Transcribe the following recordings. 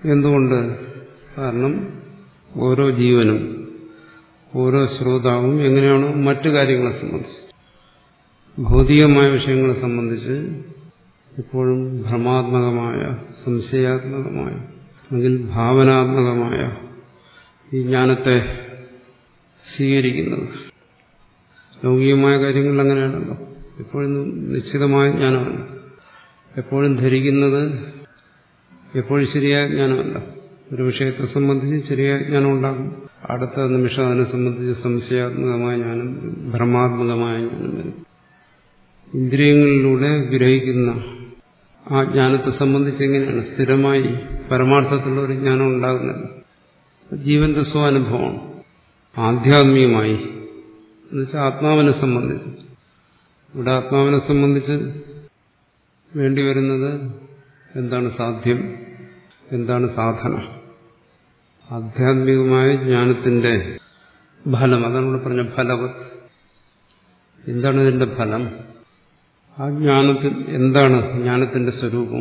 എന്തുകൊണ്ട് കാരണം ഓരോ ജീവനും ഓരോ ശ്രോതാവും എങ്ങനെയാണോ മറ്റു കാര്യങ്ങളെ സംബന്ധിച്ച് ഭൗതികമായ വിഷയങ്ങളെ സംബന്ധിച്ച് എപ്പോഴും ഭ്രമാത്മകമായ സംശയാത്മകമായ അല്ലെങ്കിൽ ഭാവനാത്മകമായ ഈ ജ്ഞാനത്തെ സ്വീകരിക്കുന്നത് ലൗകികമായ കാര്യങ്ങളിൽ അങ്ങനെയാണല്ലോ എപ്പോഴും നിശ്ചിതമായ ജ്ഞാനമല്ല എപ്പോഴും ധരിക്കുന്നത് എപ്പോഴും ശരിയായ ജ്ഞാനമല്ല ഒരു വിഷയത്തെ സംബന്ധിച്ച് ശരിയായ ജ്ഞാനം ഉണ്ടാകും അടുത്ത നിമിഷം അതിനെ സംബന്ധിച്ച് സംശയാത്മകമായ ജ്ഞാനം ഭ്രമാത്മകമായ ജ്ഞാനം വരും ഇന്ദ്രിയങ്ങളിലൂടെ ഗ്രഹിക്കുന്ന ആ ജ്ഞാനത്തെ സംബന്ധിച്ച് എങ്ങനെയാണ് സ്ഥിരമായി പരമാർത്ഥത്തിലുള്ള ഒരു ജ്ഞാനം ഉണ്ടാകുന്നില്ല ജീവന്റെ സ്വാനുഭവമാണ് ആധ്യാത്മികമായി എന്നുവെച്ചാൽ ആത്മാവിനെ സംബന്ധിച്ച് ഇവിടെ ആത്മാവിനെ സംബന്ധിച്ച് വേണ്ടിവരുന്നത് എന്താണ് സാധ്യം എന്താണ് സാധന ആധ്യാത്മികമായ ജ്ഞാനത്തിന്റെ ഫലം അതാണ് ഇവിടെ പറഞ്ഞ ഫലവത് എന്താണ് ഇതിന്റെ ഫലം ആ ജ്ഞാനത്തിൽ എന്താണ് ജ്ഞാനത്തിന്റെ സ്വരൂപം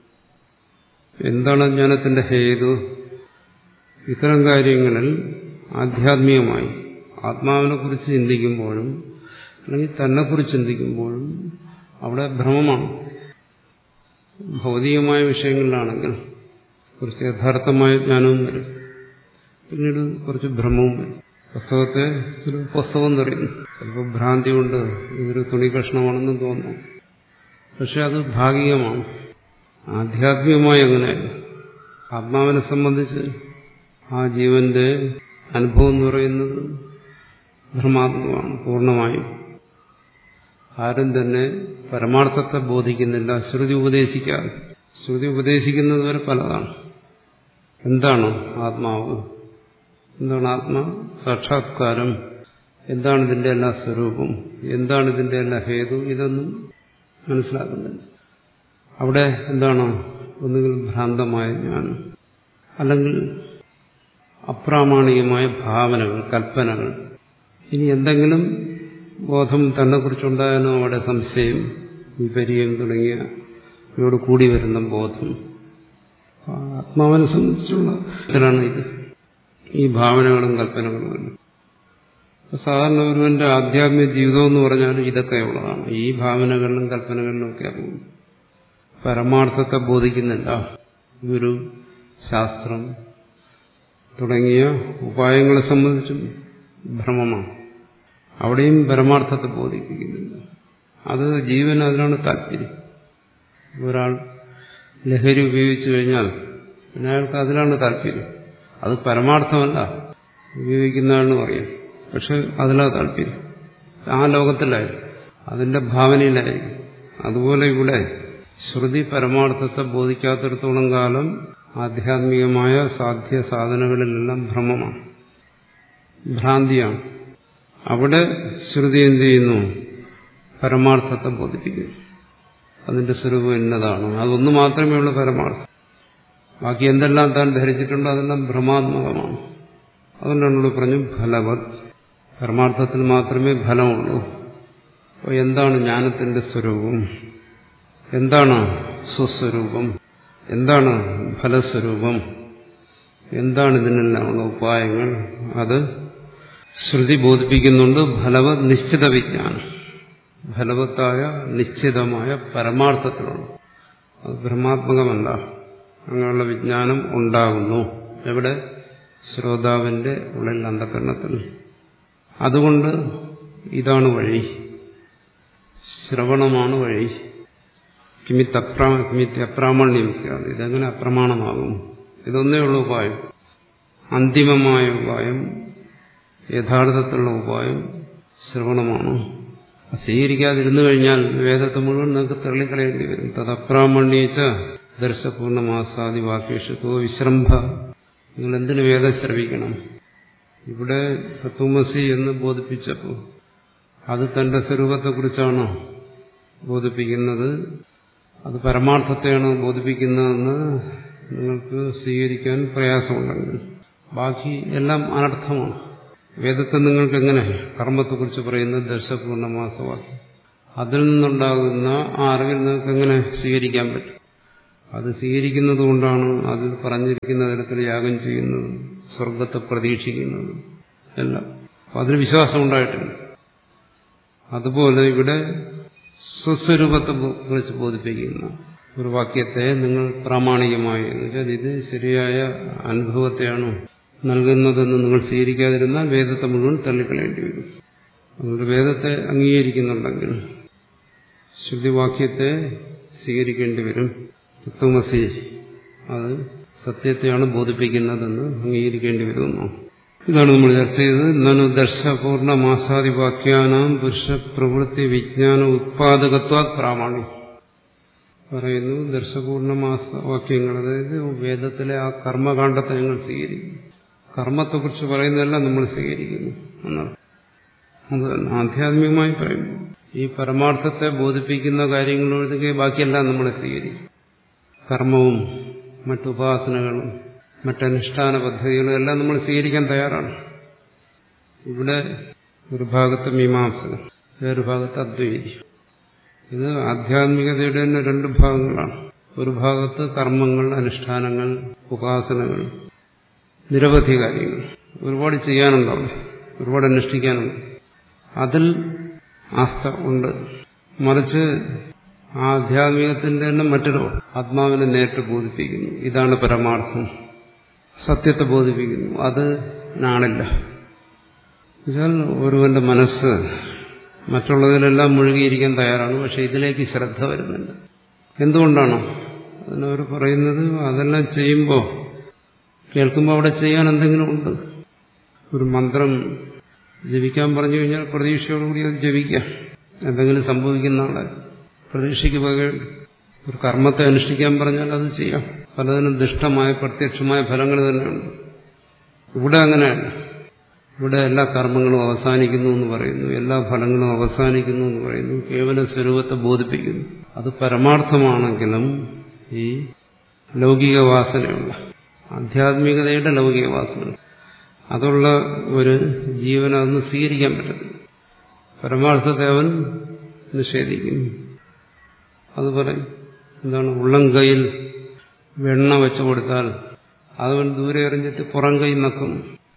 എന്താണ് ജ്ഞാനത്തിന്റെ ഹേതു ഇത്തരം കാര്യങ്ങളിൽ ആധ്യാത്മികമായി ആത്മാവിനെ കുറിച്ച് ചിന്തിക്കുമ്പോഴും അല്ലെങ്കിൽ തന്നെക്കുറിച്ച് ചിന്തിക്കുമ്പോഴും അവിടെ ഭ്രമമാണ് ഭൗതികമായ വിഷയങ്ങളിലാണെങ്കിൽ കുറച്ച് യഥാർത്ഥമായ ജ്ഞാനവും വരും പിന്നീട് കുറച്ച് ഭ്രമവും വരും പുസ്തകത്തെ ചില പുസ്തകം തെറിയുന്നു ചിലപ്പോൾ ഭ്രാന്തി കൊണ്ട് ഇതൊരു തുണി കഷ്ണമാണെന്ന് തോന്നുന്നു പക്ഷെ അത് ഭാഗികമാണ് ആധ്യാത്മികമായി അങ്ങനെയല്ല ആത്മാവിനെ സംബന്ധിച്ച് ആ ജീവന്റെ അനുഭവം എന്ന് പറയുന്നത് ഭ്രമാത്മകമാണ് പൂർണ്ണമായും ആരും തന്നെ പരമാർത്ഥത്തെ ബോധിക്കുന്നില്ല ശ്രുതി ഉപദേശിക്കാതെ ശ്രുതി ഉപദേശിക്കുന്നത് വരെ പലതാണ് എന്താണ് ആത്മാവ് എന്താണ് ആത്മാ സാക്ഷാത്കാരം എന്താണ് ഇതിന്റെ എല്ലാ സ്വരൂപം എന്താണ് ഇതിന്റെ എല്ലാ ഹേതു ഇതൊന്നും മനസ്സിലാക്കുന്നില്ല അവിടെ എന്താണ് ഒന്നുകിൽ ഭ്രാന്തമായ ജ്ഞാനം അല്ലെങ്കിൽ അപ്രാമാണികമായ ഭാവനകൾ കൽപ്പനകൾ ഇനി എന്തെങ്കിലും ബോധം തന്നെക്കുറിച്ചുണ്ടായാലും അവിടെ സംശയം വിപര്യം തുടങ്ങിയ ഇവയോട് കൂടി വരുന്ന ബോധം ആത്മാവിനെ സംബന്ധിച്ചുള്ള ഇതിലാണ് ഇത് ഈ ഭാവനകളും കൽപ്പനകളും എല്ലാം സാധാരണ ഒരുവന്റെ ആധ്യാത്മിക ജീവിതം എന്ന് പറഞ്ഞാൽ ഇതൊക്കെ ഉള്ളതാണ് ഈ ഭാവനകളിലും കൽപ്പനകളിലും ഒക്കെ പോകും പരമാർത്ഥത്തെ ബോധിക്കുന്നില്ല ഗുരു ശാസ്ത്രം തുടങ്ങിയ ഉപായങ്ങളെ സംബന്ധിച്ചും ഭ്രമമാണ് അവിടെയും പരമാർത്ഥത്തെ ബോധിപ്പിക്കുന്നില്ല അത് ജീവൻ അതിനാണ് താല്പര്യം ഒരാൾ ലഹരി ഉപയോഗിച്ചു കഴിഞ്ഞാൽ പിന്നെ അയാൾക്ക് അതിലാണ് താല്പര്യം അത് പരമാർത്ഥമല്ല ഉപയോഗിക്കുന്നതാണെന്ന് പറയാം പക്ഷെ അതിലാണ് താല്പര്യം ആ ലോകത്തിലായിരിക്കും അതിന്റെ ഭാവനയിലായിരിക്കും അതുപോലെ ഇവിടെ ശ്രുതി പരമാർത്ഥത്തെ ബോധിക്കാത്തിടത്തോളം കാലം ആധ്യാത്മികമായ സാധ്യ സാധനങ്ങളിലെല്ലാം ഭ്രമമാണ് ഭ്രാന്തിയാണ് അവിടെ ശ്രുതി എന്ത് ചെയ്യുന്നു പരമാർത്ഥത്തെ ബോധിപ്പിക്കുന്നു അതിന്റെ സ്വരൂപം എന്നതാണ് അതൊന്നു മാത്രമേ ഉള്ളൂ പരമാർത്ഥം ബാക്കി എന്തെല്ലാം താൻ ധരിച്ചിട്ടുണ്ടോ അതെല്ലാം ഭ്രമാത്മകമാണ് അതുകൊണ്ടാണ് ഇവിടെ പറഞ്ഞു ഫലവത് പരമാർത്ഥത്തിൽ മാത്രമേ ഫലമുള്ളൂ അപ്പോൾ എന്താണ് ജ്ഞാനത്തിന്റെ സ്വരൂപം എന്താണ് സ്വസ്വരൂപം എന്താണ് ഫലസ്വരൂപം എന്താണ് ഇതിനെല്ലാമുള്ള ഉപായങ്ങൾ അത് ശ്രുതി ബോധിപ്പിക്കുന്നുണ്ട് ഫലവത് നിശ്ചിത വിജ്ഞാനം ഫലവത്തായ നിശ്ചിതമായ പരമാർത്ഥത്തിലുള്ള അത് ബ്രഹ്മാത്മകമല്ല അങ്ങനെയുള്ള വിജ്ഞാനം ഉണ്ടാകുന്നു എവിടെ ശ്രോതാവിന്റെ ഉള്ളിൽ അന്ധകരണത്തിൽ അതുകൊണ്ട് ഇതാണ് വഴി ശ്രവണമാണ് വഴി കിമിത്തപ്രാ കിമിത്തി അപ്രാമണ്യം സ്യാത് ഇതെങ്ങനെ അപ്രമാണമാകും ഇതൊന്നേ ഉള്ളൂ ഉപായം അന്തിമമായ ഉപായം യഥാർത്ഥത്തിലുള്ള ഉപായം ശ്രവണമാണ് സ്വീകരിക്കാതിരുന്നു കഴിഞ്ഞാൽ വേദത്തെ മുഴുവൻ നിങ്ങൾക്ക് തള്ളിക്കളയേണ്ടി വരും തദപ്രാമണ്യച്ച ദർശപൂർണമാസാദി വാക്യേഷത്തോ വിശ്രംഭ നിങ്ങൾ എന്തിനു വേദം ശ്രവിക്കണം ഇവിടെ തത്വമസി എന്ന് ബോധിപ്പിച്ചപ്പോൾ അത് തന്റെ സ്വരൂപത്തെക്കുറിച്ചാണോ ബോധിപ്പിക്കുന്നത് അത് പരമാർത്ഥത്തെയാണ് ബോധിപ്പിക്കുന്നതെന്ന് നിങ്ങൾക്ക് സ്വീകരിക്കാൻ പ്രയാസമുണ്ടെങ്കിൽ ബാക്കി എല്ലാം അനർത്ഥമാണ് വേദത്തെ നിങ്ങൾക്ക് എങ്ങനെ കർമ്മത്തെക്കുറിച്ച് പറയുന്ന ദർശപൂർണമാസവാക്യം അതിൽ നിന്നുണ്ടാകുന്ന ആ അറിവിൽ നിങ്ങൾക്ക് എങ്ങനെ സ്വീകരിക്കാൻ പറ്റും അത് സ്വീകരിക്കുന്നത് കൊണ്ടാണ് അതിൽ പറഞ്ഞിരിക്കുന്ന തരത്തിൽ യാഗം ചെയ്യുന്നത് സ്വർഗത്തെ പ്രതീക്ഷിക്കുന്നത് എല്ലാം അപ്പം അതിന് വിശ്വാസം ഉണ്ടായിട്ടുണ്ട് അതുപോലെ ഇവിടെ സ്വസ്വരൂപത്തെ കുറിച്ച് ബോധിപ്പിക്കുന്ന ഒരു വാക്യത്തെ നിങ്ങൾ പ്രാമാണികമായി എന്ന് വെച്ചാൽ ഇത് ശരിയായ അനുഭവത്തെയാണ് നൽകുന്നതെന്ന് നിങ്ങൾ സ്വീകരിക്കാതിരുന്നാൽ വേദത്തെ മുഴുവൻ തള്ളിക്കളയേണ്ടി വരും അതുകൊണ്ട് വേദത്തെ അംഗീകരിക്കുന്നുണ്ടെങ്കിൽ ശ്രുതിവാക്യത്തെ സ്വീകരിക്കേണ്ടി വരും തത്വമസി അത് സത്യത്തെയാണ് ബോധിപ്പിക്കുന്നതെന്ന് അംഗീകരിക്കേണ്ടി വരുമെന്നോ ഇതാണ് നമ്മൾ ചർച്ച ചെയ്തത് നനു ദർശപൂർണ മാസാദിവാക്യാനാം പുരുഷ പ്രവൃത്തി വിജ്ഞാന ഉത്പാദകത്വ പ്രാമാണ്യം പറയുന്നു ദർശപൂർണ മാസവാക്യങ്ങൾ അതായത് വേദത്തിലെ ആ കർമ്മകാണ്ഡത്തെ ഞങ്ങൾ സ്വീകരിക്കും കർമ്മത്തെക്കുറിച്ച് പറയുന്നതെല്ലാം നമ്മൾ സ്വീകരിക്കുന്നു എന്നാണ് അത് ആധ്യാത്മികമായി പറയുന്നു ഈ പരമാർത്ഥത്തെ ബോധിപ്പിക്കുന്ന കാര്യങ്ങൾ ഒഴികെ ബാക്കിയെല്ലാം നമ്മൾ സ്വീകരിക്കും കർമ്മവും മറ്റുപാസനകളും മറ്റനുഷ്ഠാന പദ്ധതികളും എല്ലാം നമ്മൾ സ്വീകരിക്കാൻ തയ്യാറാണ് ഇവിടെ ഒരു ഭാഗത്ത് മീമാംസകൻ വേറൊരു ഭാഗത്ത് അദ്വൈതി ഇത് ആധ്യാത്മികതയുടെ തന്നെ രണ്ട് ഭാഗങ്ങളാണ് ഒരു ഭാഗത്ത് കർമ്മങ്ങൾ അനുഷ്ഠാനങ്ങൾ ഉപാസനകൾ നിരവധി കാര്യങ്ങൾ ഒരുപാട് ചെയ്യാനുണ്ടാവും ഒരുപാട് അനുഷ്ഠിക്കാനുണ്ട് അതിൽ ആസ്ഥ ഉണ്ട് മറിച്ച് ആ ആധ്യാത്മികത്തിന്റെ തന്നെ മറ്റൊരു ആത്മാവിനെ നേരിട്ട് ബോധിപ്പിക്കുന്നു ഇതാണ് പരമാർത്ഥം സത്യത്തെ ബോധിപ്പിക്കുന്നു അത് നാണില്ല എന്നാൽ ഒരുവന്റെ മനസ്സ് മറ്റുള്ളതിലെല്ലാം മുഴുകിയിരിക്കാൻ തയ്യാറാണ് പക്ഷെ ഇതിലേക്ക് ശ്രദ്ധ വരുന്നുണ്ട് എന്തുകൊണ്ടാണ് അതിനവർ പറയുന്നത് അതെല്ലാം ചെയ്യുമ്പോൾ കേൾക്കുമ്പോൾ അവിടെ ചെയ്യാൻ എന്തെങ്കിലും ഉണ്ട് ഒരു മന്ത്രം ജപിക്കാൻ പറഞ്ഞു കഴിഞ്ഞാൽ പ്രതീക്ഷയോടുകൂടി അത് ജപിക്കാം എന്തെങ്കിലും സംഭവിക്കുന്ന ആളെ പ്രതീക്ഷയ്ക്ക് പകരം ഒരു കർമ്മത്തെ അനുഷ്ഠിക്കാൻ പറഞ്ഞാൽ അത് ചെയ്യാം പലതിനും ദുഷ്ടമായ പ്രത്യക്ഷമായ ഫലങ്ങൾ തന്നെയുണ്ട് ഇവിടെ അങ്ങനെയല്ല ഇവിടെ എല്ലാ കർമ്മങ്ങളും അവസാനിക്കുന്നു എന്ന് പറയുന്നു എല്ലാ ഫലങ്ങളും അവസാനിക്കുന്നു എന്ന് പറയുന്നു കേവല സ്വരൂപത്തെ ബോധിപ്പിക്കുന്നു അത് പരമാർത്ഥമാണെങ്കിലും ഈ ലൗകിക വാസനയുള്ള ആധ്യാത്മികതയുടെ ലൗകിക വാസന അതുള്ള ഒരു ജീവൻ അതൊന്നും സ്വീകരിക്കാൻ പറ്റത്തില്ല പരമാർത്ഥത്തെ അവൻ നിഷേധിക്കുന്നു അത് പറയും എന്താണ് ഉള്ളം കൈയിൽ വെണ്ണ വെച്ചു കൊടുത്താൽ അതവൻ ദൂരെ എറിഞ്ഞിട്ട് പുറം കൈ നക്കും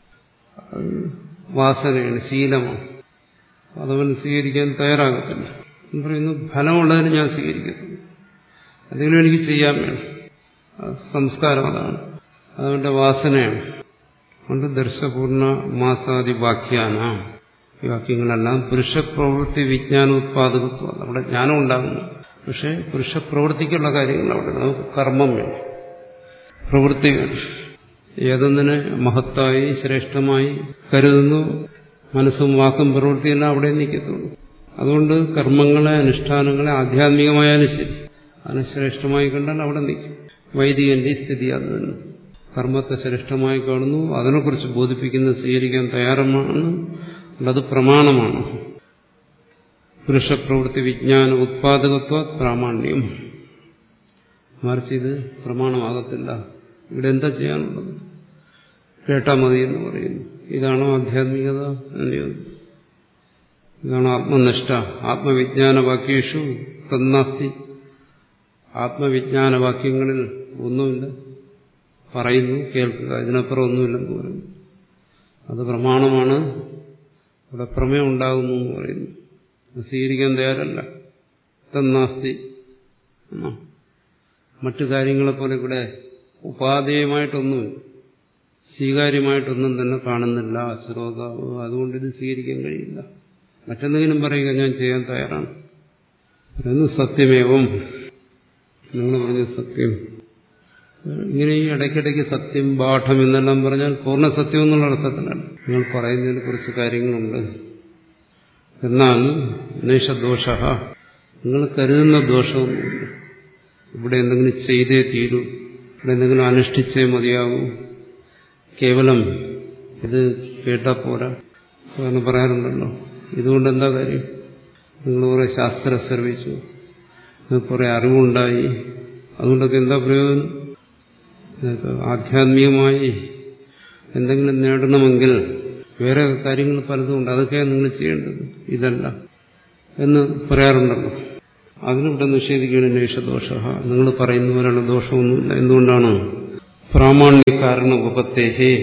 വാസനയാണ് ശീലമാണ് അതവൻ സ്വീകരിക്കാൻ തയ്യാറാകത്തില്ല എന്ന് പറയുന്നു ഫലമുള്ളതിന് ഞാൻ സ്വീകരിക്കത്തില്ല എന്തെങ്കിലും എനിക്ക് ചെയ്യാൻ വേണം സംസ്കാരം അതാണ് അതവന്റെ വാസനയാണ് അതുകൊണ്ട് ദർശപൂർണ മാസാദി വാക്യാന ഈ വാക്യങ്ങളെല്ലാം പുരുഷപ്രവൃത്തി വിജ്ഞാനോത്പാദകത്വം അവിടെ ജ്ഞാനം ഉണ്ടാകുന്നു പക്ഷെ പുരുഷപ്രവൃത്തിക്കുള്ള കാര്യങ്ങൾ അവിടെ നമുക്ക് കർമ്മം വേണം പ്രവൃത്തി വേണം ഏതൊന്നിനെ മഹത്തായി ശ്രേഷ്ഠമായി കരുതുന്നു മനസ്സും വാക്കും പ്രവൃത്തിയെല്ലാം അവിടെ നിൽക്കത്തുള്ളൂ അതുകൊണ്ട് കർമ്മങ്ങളെ അനുഷ്ഠാനങ്ങളെ ആധ്യാത്മികമായാലും ശരി അതിനെ ശ്രേഷ്ഠമായി കണ്ടാൽ അവിടെ നിൽക്കും വൈദികന്റെ സ്ഥിതി അത് തന്നെ കർമ്മത്തെ ശ്രേഷ്ഠമായി കാണുന്നു അതിനെക്കുറിച്ച് ബോധിപ്പിക്കുന്ന സ്വീകരിക്കാൻ തയ്യാറമാണ് അത് പ്രമാണമാണ് പുരുഷപ്രവൃത്തി വിജ്ഞാന ഉത്പാദകത്വ പ്രാമാണ്യം മറിച്ച് ഇത് പ്രമാണമാകത്തില്ല ഇവിടെ എന്താ ചെയ്യാനുള്ളത് കേട്ടാ മതി എന്ന് പറയുന്നു ഇതാണോ ആധ്യാത്മികത എന്ന് ചോദിച്ചു ഇതാണ് ആത്മനിഷ്ഠ ആത്മവിജ്ഞാന വാക്യേഷു തന്നാസ്തി ആത്മവിജ്ഞാന വാക്യങ്ങളിൽ ഒന്നുമില്ല പറയുന്നു കേൾക്കുക ഇതിനപ്പുറം ഒന്നുമില്ലെന്ന് പറയുന്നു അത് പ്രമാണമാണ് ഇവിടെ പ്രമേയം ഉണ്ടാകുന്നു എന്ന് പറയുന്നു സ്വീകരിക്കാൻ തയ്യാറല്ല തന്നാസ്തി മറ്റു കാര്യങ്ങളെപ്പോലെ ഇവിടെ ഉപാധേയമായിട്ടൊന്നുമില്ല സ്വീകാര്യമായിട്ടൊന്നും തന്നെ കാണുന്നില്ല ശ്രോതാവ് അതുകൊണ്ട് ഇത് സ്വീകരിക്കാൻ കഴിയില്ല മറ്റെന്തെങ്കിലും പറയുക ഞാൻ ചെയ്യാൻ തയ്യാറാണ് പറയുന്നു സത്യമേവം നിങ്ങൾ പറഞ്ഞ സത്യം ഇങ്ങനെ ഈ ഇടയ്ക്കിടയ്ക്ക് സത്യം പാഠം എന്നെല്ലാം പറഞ്ഞാൽ പൂർണ്ണ സത്യം എന്നുള്ള അർത്ഥത്തിലാണ് നിങ്ങൾ പറയുന്നതിന് കുറച്ച് കാര്യങ്ങളുണ്ട് എന്നാൽ നിഷദോഷ നിങ്ങൾ കരുതുന്ന ദോഷമൊന്നുമില്ല ഇവിടെ എന്തെങ്കിലും ചെയ്തേ തീരൂ ഇവിടെ എന്തെങ്കിലും അനുഷ്ഠിച്ചേ മതിയാകൂ കേവലം ഇത് കേട്ടാ പോരാ എന്ന് പറയാറുണ്ടല്ലോ ഇതുകൊണ്ട് എന്താ കാര്യം നിങ്ങൾ കുറെ ശാസ്ത്രം ശ്രമിച്ചു കുറെ അറിവുണ്ടായി അതുകൊണ്ടൊക്കെ എന്താ പ്രയോജനം ആധ്യാത്മികമായി എന്തെങ്കിലും നേടണമെങ്കിൽ വേറെ കാര്യങ്ങൾ പലതും ഉണ്ട് അതൊക്കെയാണ് നിങ്ങൾ ചെയ്യേണ്ടത് ഇതല്ല എന്ന് പറയാറുണ്ടല്ലോ അതിനിവിടെ നിഷേധിക്കുകയാണ് നേഷദോഷ നിങ്ങൾ പറയുന്നവരാണ് ദോഷമൊന്നുമില്ല എന്തുകൊണ്ടാണ് പ്രാമാണ്യ കാരണ ഉപത്തേഹേ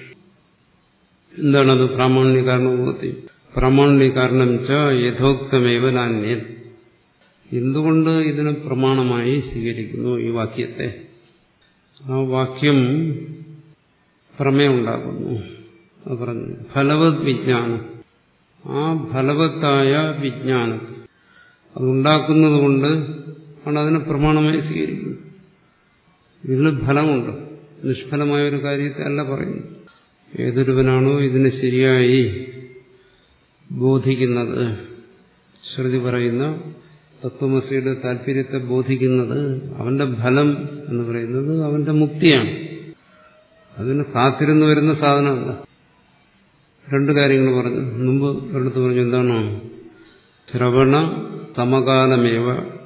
എന്താണത് പ്രാമാണ്യ കാരണ ഉപത്തി പ്രാമാണ്യ കാരണം ച യഥോക്തമേവ നാന്യൻ എന്തുകൊണ്ട് ഇതിനെ പ്രമാണമായി സ്വീകരിക്കുന്നു ഈ വാക്യത്തെ ആ വാക്യം പ്രമേയുണ്ടാകുന്നു അത് പറഞ്ഞു ഫലവത് വിജ്ഞാനം ആ ഫലവത്തായ വിജ്ഞാനം അതുണ്ടാക്കുന്നത് കൊണ്ട് ആണ് അതിനെ പ്രമാണമായി സ്വീകരിക്കുന്നത് ഇതിന് ഫലമുണ്ട് നിഷ്ഫലമായ ഒരു കാര്യത്തെ അല്ല പറയുന്നു ഏതൊരുവനാണോ ഇതിനെ ശരിയായി ബോധിക്കുന്നത് ശ്രുതി പറയുന്ന തത്വമസിയുടെ താല്പര്യത്തെ ബോധിക്കുന്നത് അവന്റെ ഫലം എന്ന് പറയുന്നത് അവന്റെ മുക്തിയാണ് അതിന് കാത്തിരുന്ന് വരുന്ന സാധനമല്ല രണ്ട് കാര്യങ്ങൾ പറഞ്ഞു മുമ്പ് ഒരിടത്ത് പറഞ്ഞു എന്താണ് ശ്രവണ സമകാലമേവ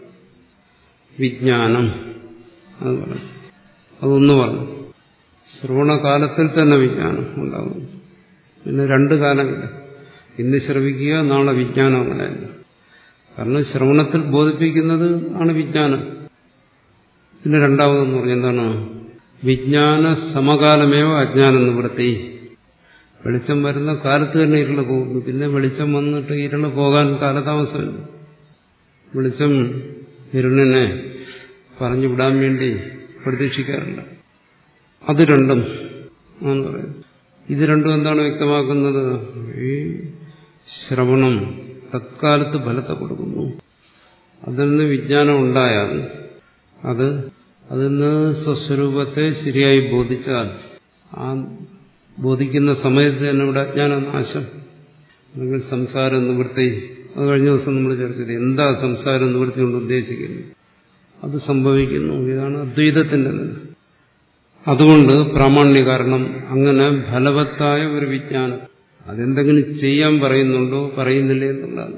വിജ്ഞാനം അത് പറഞ്ഞു അതൊന്ന് പറഞ്ഞു ശ്രവണകാലത്തിൽ തന്നെ വിജ്ഞാനം ഉണ്ടാകും പിന്നെ രണ്ട് കാലമില്ല ഇന്ന് ശ്രവിക്കുക നാളെ വിജ്ഞാനം അങ്ങനെയല്ല കാരണം ശ്രവണത്തിൽ ബോധിപ്പിക്കുന്നത് ആണ് വിജ്ഞാനം പിന്നെ രണ്ടാമതെന്ന് പറഞ്ഞ എന്താണ് വിജ്ഞാന സമകാലമേവ അജ്ഞാനം നിവൃത്തി വെളിച്ചം വരുന്ന കാലത്ത് തന്നെ ഇരുള് പോകുന്നു പിന്നെ വെളിച്ചം വന്നിട്ട് ഇരുള് പോകാൻ കാലതാമസമില്ല വെളിച്ചം ഇരുളിനെ പറഞ്ഞു വിടാൻ വേണ്ടി പ്രതീക്ഷിക്കാറില്ല അത് രണ്ടും ആണ് പറയുന്നത് ഇത് രണ്ടും എന്താണ് വ്യക്തമാക്കുന്നത് ഈ ശ്രവണം തത്കാലത്ത് ഫലത്തെ കൊടുക്കുന്നു അതിൽ നിന്ന് വിജ്ഞാനം ഉണ്ടായാൽ അത് അതിൽ നിന്ന് സ്വസ്വരൂപത്തെ ശരിയായി ബോധിച്ചാൽ ആ ബോധിക്കുന്ന സമയത്ത് തന്നെ ഇവിടെ അജ്ഞാനനാശം അല്ലെങ്കിൽ സംസാര നിവൃത്തി അത് കഴിഞ്ഞ ദിവസം നമ്മൾ ചർച്ച ചെയ്തു എന്താ സംസാര നിവൃത്തി കൊണ്ട് ഉദ്ദേശിക്കുന്നത് അത് സംഭവിക്കുന്നു ഇതാണ് അദ്വൈതത്തിന്റെ നില അതുകൊണ്ട് പ്രാമാണ്യ കാരണം അങ്ങനെ ഫലവത്തായ ഒരു വിജ്ഞാനം അതെന്തെങ്കിലും ചെയ്യാൻ പറയുന്നുണ്ടോ പറയുന്നില്ലേ എന്നുള്ളതാണ്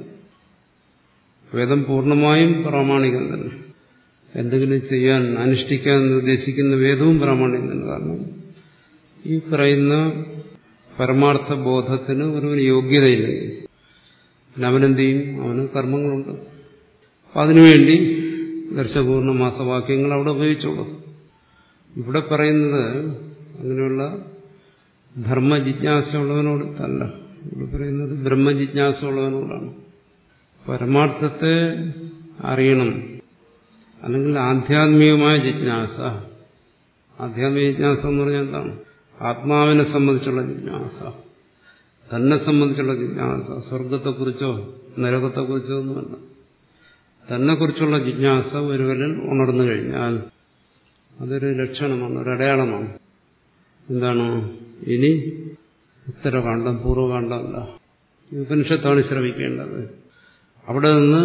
വേദം പൂർണ്ണമായും പ്രാമാണികം തന്നെ എന്തെങ്കിലും ചെയ്യാൻ അനുഷ്ഠിക്കാൻ നിർദ്ദേശിക്കുന്ന വേദവും പ്രാമാണികം തന്നെ കാരണം ഈ പറയുന്ന പരമാർത്ഥ ബോധത്തിന് ഒരു യോഗ്യതയില്ലെങ്കിൽ പിന്നെ അവനെന്ത് ചെയ്യും അവന് കർമ്മങ്ങളുണ്ട് അപ്പം അതിനുവേണ്ടി ദർശപൂർണ്ണ മാസവാക്യങ്ങൾ അവിടെ ഉപയോഗിച്ചോളൂ ഇവിടെ പറയുന്നത് അങ്ങനെയുള്ള ധർമ്മജിജ്ഞാസ ഉള്ളവനോട് അല്ല ഇവിടെ പറയുന്നത് ബ്രഹ്മജിജ്ഞാസ ഉള്ളവനോടാണ് പരമാർത്ഥത്തെ അറിയണം അല്ലെങ്കിൽ ആധ്യാത്മികമായ ജിജ്ഞാസ ആധ്യാത്മിക ജിജ്ഞാസ എന്ന് പറഞ്ഞാൽ എന്താണ് ആത്മാവിനെ സംബന്ധിച്ചുള്ള ജിജ്ഞാസ തന്നെ സംബന്ധിച്ചുള്ള ജിജ്ഞാസ സ്വർഗത്തെക്കുറിച്ചോ നരകത്തെക്കുറിച്ചോ ഒന്നുമല്ല തന്നെക്കുറിച്ചുള്ള ജിജ്ഞാസ ഒരുവരിൽ ഉണർന്നു കഴിഞ്ഞാൽ അതൊരു ലക്ഷണമാണ് ഒരു അടയാളമാണ് എന്താണ് ഇനി ഉത്തരകാണ്ഡം പൂർവ്വകാണ്ഡമല്ല ഉപനിഷത്താണ് ശ്രമിക്കേണ്ടത് അവിടെ നിന്ന്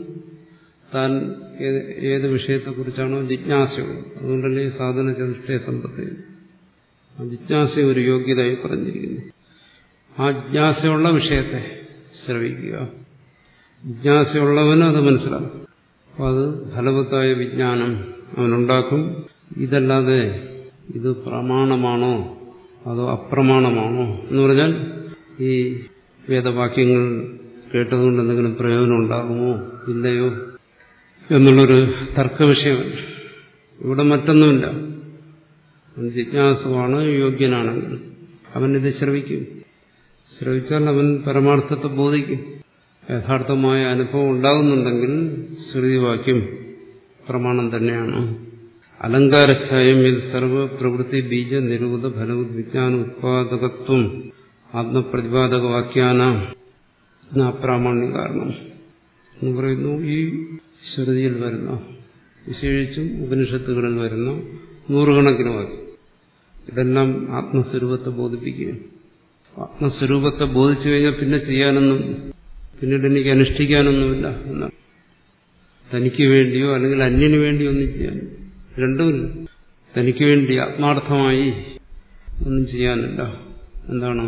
താൻ ഏത് വിഷയത്തെക്കുറിച്ചാണോ ജിജ്ഞാസയുള്ളത് അതുകൊണ്ടല്ലേ സാധന ചതുഷ്ടയ സമ്പത്ത് ആ ജിജ്ഞാസ ഒരു യോഗ്യതയായി പറഞ്ഞിരിക്കുന്നു ആ ജിജ്ഞാസയുള്ള വിഷയത്തെ ശ്രവിക്കുക ജിജ്ഞാസയുള്ളവന് അത് മനസ്സിലാക്കും അപ്പോൾ അത് ഫലവത്തായ വിജ്ഞാനം അവനുണ്ടാക്കും ഇതല്ലാതെ ഇത് പ്രമാണമാണോ അതോ അപ്രമാണമാണോ എന്ന് പറഞ്ഞാൽ ഈ വേദവാക്യങ്ങൾ കേട്ടതുകൊണ്ട് എന്തെങ്കിലും പ്രയോജനം ഉണ്ടാകുമോ ഇല്ലയോ എന്നുള്ളൊരു തർക്കവിഷയമല്ല ഇവിടെ മറ്റൊന്നുമില്ല അവൻ ജിജ്ഞാസുവാണ് യോഗ്യനാണെങ്കിൽ അവനിത് ശ്രവിക്കും ശ്രവിച്ചാൽ അവൻ പരമാർത്ഥത്തെ ബോധിക്കും യഥാർത്ഥമായ അനുഭവം ഉണ്ടാകുന്നുണ്ടെങ്കിൽ ശ്രുതിവാക്യം പ്രമാണം തന്നെയാണ് അലങ്കാരസ്ഥായം ഇത് സർവപ്രവൃത്തി ബീജ നിരൂപത ഫലവത് വിജ്ഞാന ഉത്പാദകത്വം ആത്മപ്രതിപാദക വാക്യാന അപ്രാമാണ്യ കാരണം എന്ന് പറയുന്നു ഈ ശ്രുതിയിൽ വരുന്ന വിശേഷിച്ചും ഉപനിഷത്തുകളിൽ വരുന്ന നൂറുകണക്കിന് വാക്യം ഇതെല്ലാം ആത്മസ്വരൂപത്തെ ബോധിപ്പിക്കുകയാണ് ആത്മസ്വരൂപത്തെ ബോധിച്ചു കഴിഞ്ഞാൽ പിന്നെ ചെയ്യാനൊന്നും പിന്നീട് എനിക്ക് അനുഷ്ഠിക്കാനൊന്നുമില്ല എന്നാണ് തനിക്ക് വേണ്ടിയോ അല്ലെങ്കിൽ അന്യന് വേണ്ടിയോ ഒന്നും ചെയ്യാൻ രണ്ടുമില്ല തനിക്ക് വേണ്ടി ആത്മാർത്ഥമായി ഒന്നും ചെയ്യാനില്ല എന്താണ്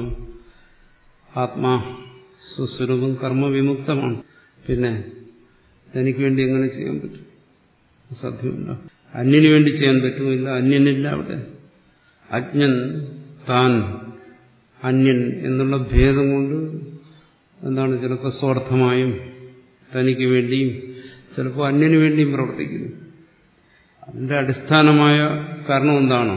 ആത്മാ സ്വസ്വരൂപം കർമ്മവിമുക്തമാണ് പിന്നെ തനിക്ക് വേണ്ടി എങ്ങനെ ചെയ്യാൻ പറ്റും സാധ്യമല്ല അന്യന് വേണ്ടി ചെയ്യാൻ പറ്റുമില്ല അന്യനില്ല അവിടെ അജ്ഞൻ താൻ അന്യൻ എന്നുള്ള ഭേദം കൊണ്ട് എന്താണ് ചിലപ്പോൾ സ്വാർത്ഥമായും തനിക്ക് വേണ്ടിയും ചിലപ്പോൾ അന്യന് വേണ്ടിയും പ്രവർത്തിക്കുന്നു അതിന്റെ അടിസ്ഥാനമായ കാരണം എന്താണ്